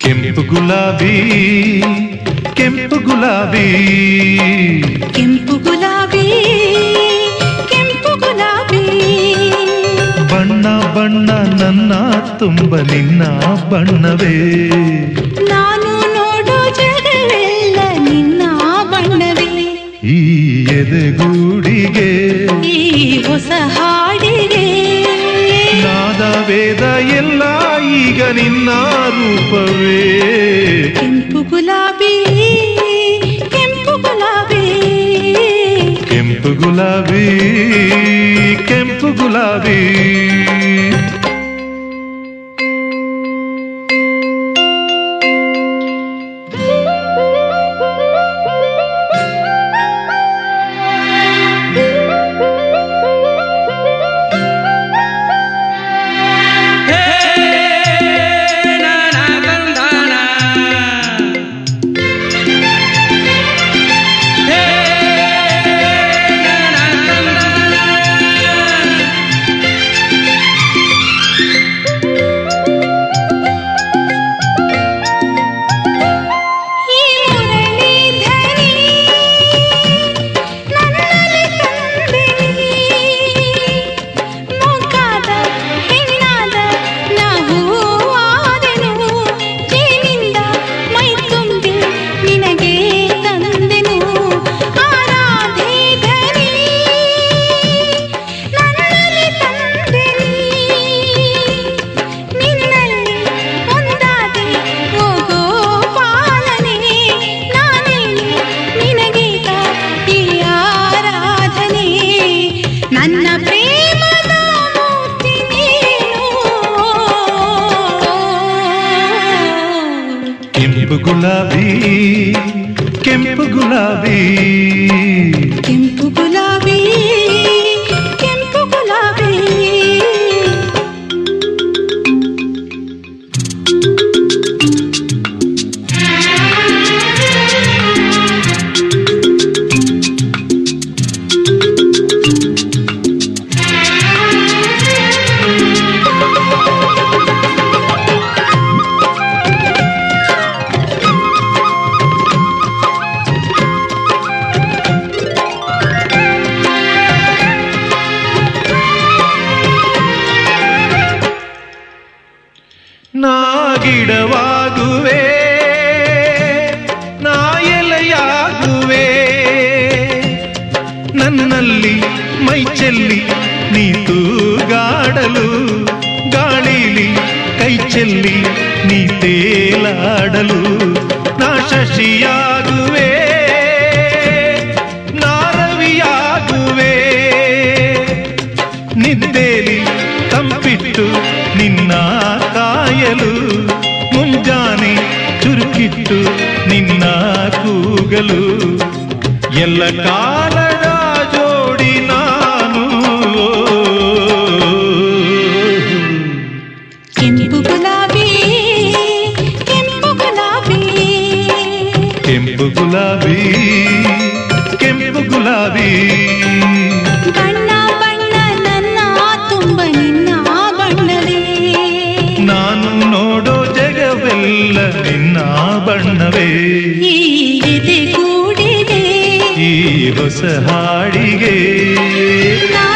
ಕೆಂಪು ಗುಲಾಬಿ ಕೆಂಪು ಗುಲಾಬಿ ಕೆಂಪು ಗುಲಾಬಿ ಕೆಂಪು ಗುಲಾಬಿ ಬಣ್ಣ ಬಣ್ಣ ನನ್ನ ತುಂಬ ನಿನ್ನ ಬಣ್ಣವೇ ನಾನು ನೋಡೋ ಜಗವೆಲ್ಲ ನಿನ್ನ ಬಣ್ಣವೇ ಈ ಎದೆಗೂಡಿಗೆ ಈ ಹೊಸ ಹಾಡಿಗೆ ನಾದ ವೇದ ಎಲ್ಲ ಈಗ ನಿನ್ನ ರೂಪವೇ ಕೆಂಪು ಗುಲಾಬಿ ಕೆಂಪು ಗುಲಾಬಿ ಕೆಂಪು ಗುಲಾಬಿ ಕೆಂಪು ಗುಲಾಬಿ ಈ ಮುರಳೀಧರಿ ನನ್ನಲ್ಲಿ ತಂದಿರಿ ಮೊಗ್ಗಾದ ಹೆಣ್ಣಾದ ನಾವು ಆದೆನು ಜೇನಿಂದ ಮೈ ತುಂಬಿ ನಿನಗೆ ತಂದೆನು ಆರಾಧೇಧರಿ ನನ್ನಲ್ಲಿ ತಂದಿರಿ ನಿನ್ನಲ್ಲಿ ಒಂದಾದೆ ಹೋಗೋ ಪಾಲನೆ ನಾನೇನೆ ನಿನಗೀಗ ಈ ಆರಾಧನೆ ನನ್ನ ಪ್ರೇಮದ ಮೂರ್ತಿ ನೀನು ಕೆಂಪು ಗುಲಾಬಿ ಕೆಂಪು ಗುಲಾಬಿ ಕೆಂಪು ಗುಲಾಬಿ ಕೆಂಪು ಗುಲಾಬಿ ನಾ ಗಿಡವಾಗುವೆ ನಾ ಎಲೆಯಾಗುವೆ ನನ್ನಲ್ಲಿ ಮೈ ಚೆಲ್ಲಿ ನೀ ತೂಗಾಡಲು ಗಾಳಿಲಿ ಕೈ ಚೆಲ್ಲಿ ನೀ ತೇಲಾಡಲು ನಾ ಶಶಿಯಾಗುವೆ ನಾ ರವಿಯಾಗುವೆ ನಿದ್ದೇಲಿ ತಂಪಿಟ್ಟು ನಿನ್ನ ಕಾಯಲು ಮುಂಜಾನೆ ಚುರುಕಿಟ್ಟು ನಿನ್ನ ಕೂಗಲು ಎಲ್ಲ ಕಾಲದ ಜೋಡಿ ನಾನು ಕೆಂಪು ಗುಲಾಬಿ ಕೆಂಪು ಗುಲಾಬಿ ಕೆಂಪು ಗುಲಾಬಿ ಕೆಂಪು ಗುಲಾಬಿ ಬಣ್ಣ ಬಣ್ಣ ನನ್ನ ತುಂಬ ನಿನ್ನ ಬಣ್ಣವೇ ನಾನು ನೋಡೋ ಜಗವೆಲ್ಲ ನಿನ್ನ ಬಣ್ಣವೇ ಈ ಎದೆಗೂಡಿಗೆ ಈ ಹೊಸ ಹಾಡಿಗೆ ನಾ